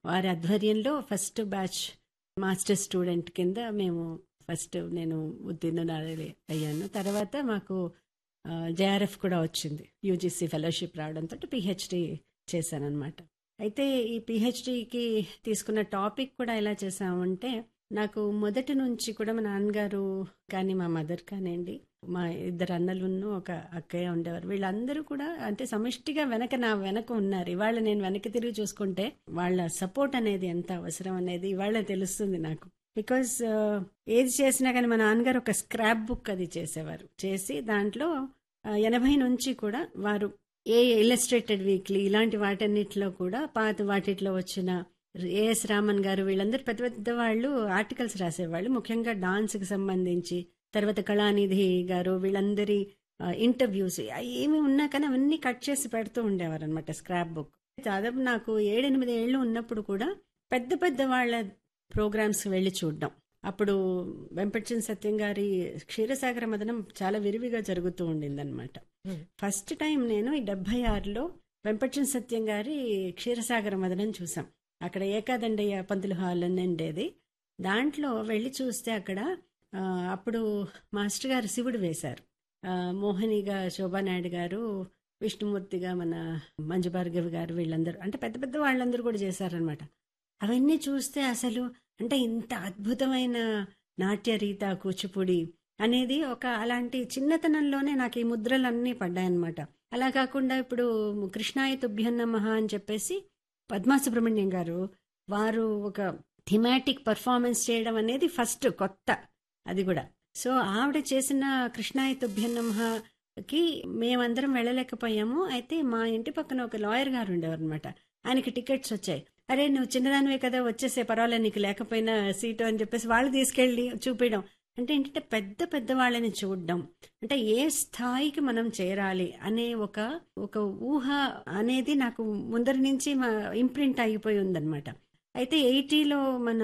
వారి ఆధ్వర్యంలో first batch master student కింద మేము ఫస్ట్ నేను ఉత్తీర్ణ అయ్యాను తర్వాత మాకు జేఆర్ఎఫ్ కూడా వచ్చింది యూజీసీ ఫెలోషిప్ రావడంతో పిహెచ్డి చేశాను అనమాట అయితే ఈ పిహెచ్డికి తీసుకున్న టాపిక్ కూడా ఎలా చేసామంటే నాకు మొదటి నుంచి కూడా మా నాన్నగారు కానీ మా మదర్ కానివ్వండి మా ఇద్దరు అన్నలును ఒక అక్కయ్య ఉండేవారు వీళ్ళందరూ కూడా అంటే సమిష్టిగా వెనక నా వెనక ఉన్నారు ఇవాళ నేను వెనక్కి తిరిగి చూసుకుంటే వాళ్ళ సపోర్ట్ అనేది ఎంత అవసరం అనేది ఇవాళ తెలుస్తుంది నాకు బికాస్ ఏది చేసినా కానీ మా నాన్నగారు ఒక స్క్రాప్ బుక్ అది చేసేవారు చేసి దాంట్లో ఎనభై నుంచి కూడా వారు ఏ ఇల్లస్ట్రేటెడ్ వీక్లీ ఇలాంటి వాటన్నిటిలో కూడా పాత వాటిట్లో వచ్చిన ఏఎస్ రామన్ గారు వీళ్ళందరూ పెద్ద పెద్ద వాళ్ళు ఆర్టికల్స్ రాసేవాళ్ళు ముఖ్యంగా డాన్స్కి సంబంధించి తర్వాత కళానిధి గారు వీళ్ళందరి ఇంటర్వ్యూస్ ఏమి ఉన్నా కానీ అవన్నీ కట్ చేసి పెడుతూ ఉండేవారు అనమాట స్క్రాప్ బుక్ దాదాపు నాకు ఏడెనిమిది ఏళ్ళు ఉన్నప్పుడు కూడా పెద్ద పెద్ద వాళ్ళ ప్రోగ్రామ్స్ వెళ్ళి చూడడం అప్పుడు వెంపటిచన్ సత్యం గారి క్షీరసాగర మదనం చాలా విరివిగా జరుగుతూ ఉండిందనమాట ఫస్ట్ టైం నేను ఈ డెబ్బై ఆరులో వెంపటిచన్ సత్యం గారి క్షీరసాగర మదనం చూసాం అక్కడ ఏకాదండయ్య పంతులు హాల్ అని ఉండేది దాంట్లో వెళ్ళి చూస్తే అక్కడ అప్పుడు మాస్టర్ గారు శివుడు వేశారు మోహినిగా శోభానాయుడు గారు విష్ణుమూర్తిగా మన మంజు భార్గవి గారు వీళ్ళందరూ అంటే పెద్ద పెద్ద వాళ్ళందరూ కూడా చేశారనమాట అవన్నీ చూస్తే అసలు అంటే ఇంత అద్భుతమైన నాట్య రీత కూచిపూడి అనేది ఒక అలాంటి చిన్నతనంలోనే నాకు ఈ ముద్రలన్నీ పడ్డాయన్నమాట అలా కాకుండా ఇప్పుడు కృష్ణాయ తుభ్యం నమః అని చెప్పేసి పద్మా సుబ్రహ్మణ్యం గారు వారు ఒక థిమాటిక్ పర్ఫార్మెన్స్ చేయడం అనేది ఫస్ట్ కొత్త అది కూడా సో ఆవిడ చేసిన కృష్ణాయ తుభ్యం నమఃకి మేమందరం వెళ్ళలేకపోయాము అయితే మా ఇంటి పక్కన ఒక లాయర్ గారు ఉండేవారు అనమాట ఆయనకి టికెట్స్ వచ్చాయి అరే నువ్వు చిన్నదానివే కదా వచ్చేసే పర్వాలేదు నీకు లేకపోయినా సీటు అని చెప్పేసి వాళ్ళు తీసుకెళ్ళి చూపించడం అంటే ఏంటంటే పెద్ద పెద్ద వాళ్ళని చూడడం అంటే ఏ స్థాయికి మనం చేరాలి అనే ఒక ఒక ఊహ అనేది నాకు ముందరి నుంచి మా ఇంప్రింట్ అయిపోయి ఉందన్నమాట అయితే ఎయిటీలో మన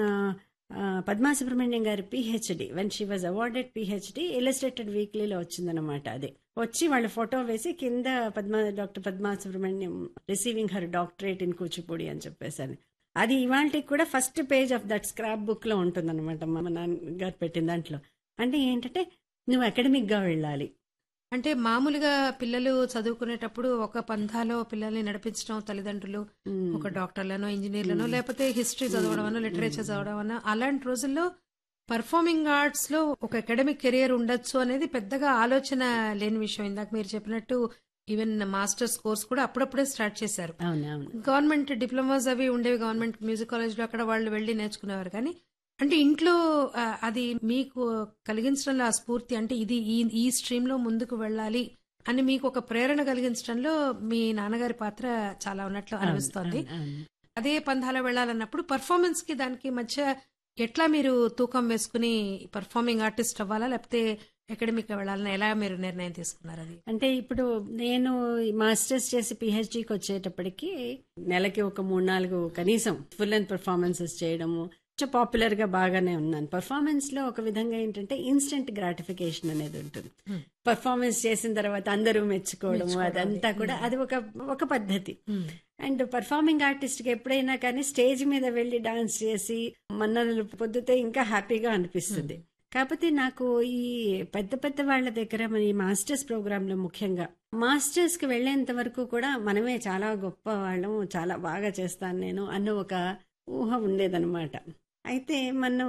పద్మా సుబ్రహ్మణ్యం గారి PhD when she was awarded PhD illustrated వీక్లీలో వచ్చిందనమాట అది వచ్చి వాళ్ళ ఫోటో వేసి కింద Padma doctor Padma Subrahmanyam receiving her doctorate in Kuchipudi అని చెప్పేసి అది ఇవాళకి కూడా first page of that scrapbook లో ఉంటుందన్నమాట మా నాన్నగారు పెట్టిన దాంట్లో అంటే ఏంటంటే నువ్వు అకాడమిక్ గా వెళ్ళాలి అంటే మామూలుగా పిల్లలు చదువుకునేటప్పుడు ఒక పంథాలో పిల్లల్ని నడిపించడం తల్లిదండ్రులు ఒక డాక్టర్లను ఇంజనీర్లను లేకపోతే హిస్టరీ చదవడం లిటరేచర్ చదవడం అలాంటి రోజుల్లో పర్ఫార్మింగ్ ఆర్ట్స్ లో ఒక అకాడమిక్ కెరియర్ ఉండొచ్చు అనేది పెద్దగా ఆలోచన లేని విషయం ఇందాక మీరు చెప్పినట్టు ఈవెన్ మాస్టర్స్ కోర్స్ కూడా అప్పుడప్పుడే స్టార్ట్ చేశారు గవర్నమెంట్ డిప్లొమాస్ అవి ఉండేవి గవర్నమెంట్ మ్యూజిక్ కాలేజ్ లో అక్కడ వాళ్ళు వెళ్లి నేర్చుకునేవారు కానీ అంటే ఇంట్లో అది మీకు కలిగించడంలో ఆ స్ఫూర్తి అంటే ఇది ఈ ఈ స్ట్రీమ్ లో ముందుకు వెళ్ళాలి అని మీకు ఒక ప్రేరణ కలిగించడంలో మీ నాన్నగారి పాత్ర చాలా ఉన్నట్లు అనిపిస్తోంది అదే పంధాలో వెళ్ళాలన్నప్పుడు పర్ఫార్మెన్స్ కి దానికి మధ్య ఎట్లా మీరు తూకం వేసుకుని పర్ఫార్మింగ్ ఆర్టిస్ట్ అవ్వాలా లేకపోతే అకాడమిక్ వెళ్ళాలని ఎలా మీరు నిర్ణయం తీసుకున్నారు అది అంటే ఇప్పుడు నేను మాస్టర్స్ చేసి పిహెచ్డికి వచ్చేటప్పటికి నెలకి ఒక మూడు నాలుగు కనీసం ఫుల్ అండ్ పర్ఫార్మెన్సెస్ చేయడము పాపులర్ గా బాగానే ఉన్నాను పర్ఫార్మెన్స్ లో ఒక విధంగా ఏంటంటే ఇన్స్టెంట్ గ్రాటిఫికేషన్ అనేది ఉంటుంది పర్ఫార్మెన్స్ చేసిన తర్వాత అందరూ మెచ్చుకోవడము అదంతా కూడా అది ఒక ఒక పద్ధతి అండ్ పర్ఫార్మింగ్ ఆర్టిస్ట్ కి ఎప్పుడైనా కానీ స్టేజ్ మీద వెళ్లి డాన్స్ చేసి మన్ననలు పొద్దుతే ఇంకా హ్యాపీగా అనిపిస్తుంది కాకపోతే నాకు ఈ పెద్ద పెద్ద వాళ్ళ దగ్గర మన ఈ మాస్టర్స్ ప్రోగ్రామ్ లో ముఖ్యంగా మాస్టర్స్ కి వెళ్లేంత వరకు కూడా మనమే చాలా గొప్ప వాళ్ళం చాలా బాగా చేస్తాను నేను అన్న ఒక ఊహ ఉండేదన్నమాట అయితే మనం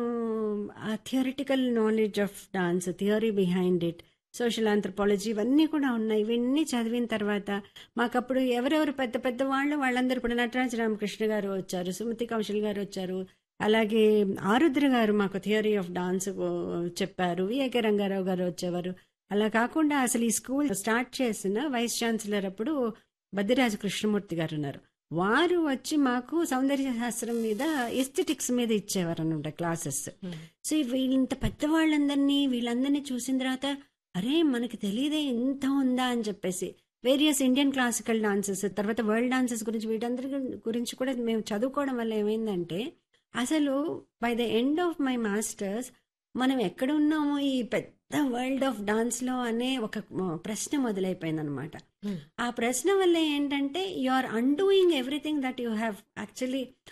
ఆ theoretical knowledge of dance theory behind it social anthropology ఇవన్నీ కూడా ఉన్నాయి ఇవన్నీ చదివిన తర్వాత మాకప్పుడు ఎవరెవరు పెద్ద పెద్ద వాళ్ళు వాళ్ళందరూ ఇప్పుడు నటరాజ రామకృష్ణ గారు వచ్చారు సుమతి కౌశల్ గారు వచ్చారు అలాగే ఆరుద్ర గారు మాకు థియరీ ఆఫ్ డాన్స్ చెప్పారు విఏకే రంగారావు గారు వచ్చేవారు అలా కాకుండా అసలు ఈ స్కూల్ స్టార్ట్ చేసిన వైస్ ఛాన్సలర్ అప్పుడు బద్దిరాజు కృష్ణమూర్తి గారు ఉన్నారు వారు వచ్చి మాకు సౌందర్య శాస్త్రం మీద ఎస్థెటిక్స్ మీద ఇచ్చేవారు అనమాట క్లాసెస్ సో వీళ్ళంత పెద్దవాళ్ళందరినీ వీళ్ళందరినీ చూసిన తర్వాత అరే మనకి తెలియదే ఇంత ఉందా అని చెప్పేసి వేరియస్ ఇండియన్ క్లాసికల్ డాన్సెస్ తర్వాత వరల్డ్ డాన్సెస్ గురించి వీటందరి గురించి కూడా మేము చదువుకోవడం వల్ల ఏమైందంటే అసలు by the end of my masters మనం ఎక్కడ ఉన్నామో ఈ పెద్ద వరల్డ్ ఆఫ్ డాన్స్ లో అనే ఒక ప్రశ్న మొదలైపోయింది అనమాట ఆ ప్రశ్న వల్ల ఏంటంటే you are undoing everything that you have actually